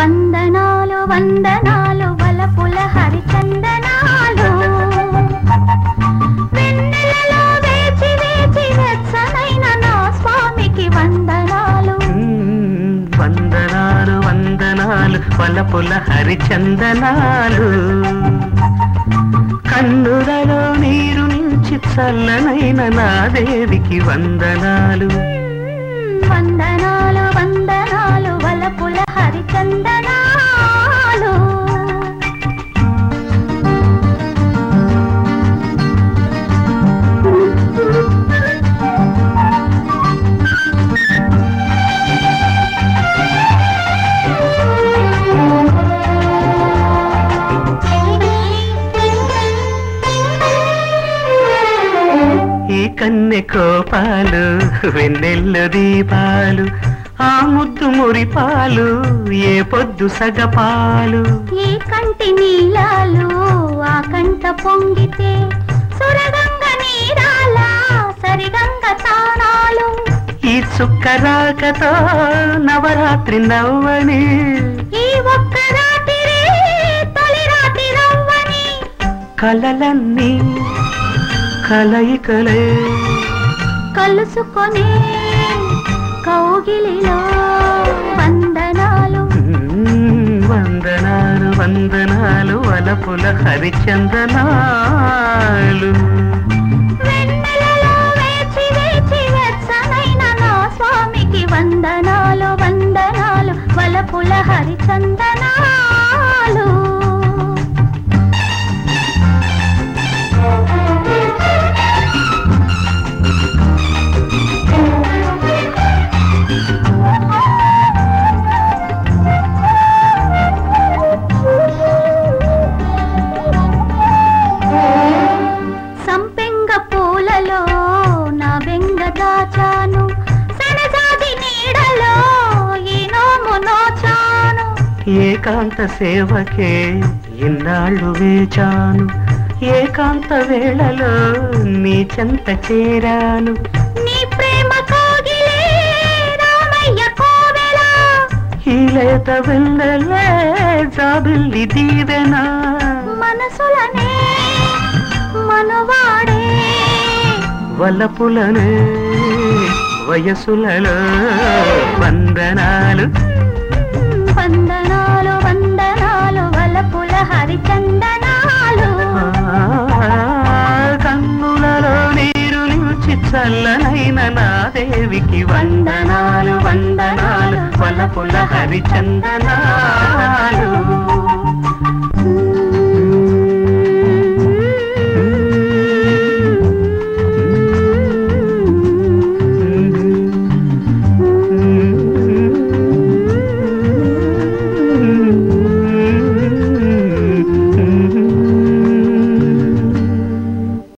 వందనాలు వందనాలు వలపుల హరిచందనాలు వెన్నెలలో వేచి వేచి వెచ్చనైన నా స్వామికి వందనాలు మ్మ్, వందనాలు వందనాలు వలపుల హరిచందనాలు కన్నులలో నీరు నుంచి చల్లనైన నా దేవికి వందనాలు వందనాలు వందనాలు వలపుల హరిచందనాలు ఈ కన్నె కోపాలు వెన్నెల్లు దీపాలు ఆ ముద్దు మురిపాలు ఏ పొద్దు సగపాలు ఈ కంటి నీలాలు ఆ కంట పొంగితే సురగంగ నీరాల సరిగంగ తానాలు ఈ చుక్క రాకతో నవరాత్రి నవ్వని ఈ ఒక్క రాత్రి తొలి రాత్రి రవ్వని కలలన్నీ కలయికలే కలుసుకొని కౌగిలిలో వందనాలు మ్మ్, వందనాలు వందనాలు వలపుల హరిచందనాలు వెన్నెలలో వేచి వేచి వెచ్చనైన నా స్వామికి వందనాలు వందనాలు వలపుల హరిచందనాలు సంపెంగ పూలలో నా వెంగ దాచాను సనజాజి నీడలో ఈ నోము నోచాను ఏకాంత సేవకే ఇన్నాళ్ళు వేచాను ఏకాంత వేళలో నీ చెంత చేరాను నీ ప్రేమ కోగిలే రామయ్య కోవెల ఈ లేత వెళ్ళలే జాబిల్లి దీవెనా మనసులనే మనువాడే వలపులనే వయసులలో వందనాలు వందనాలు వందనాలు వలపుల హరిచందనాలు ఆ, కన్నులలో నీరు నిలిచి చల్లనైన నా దేవికి వందనాలు వందనాలు వలపుల హరిచందనాలు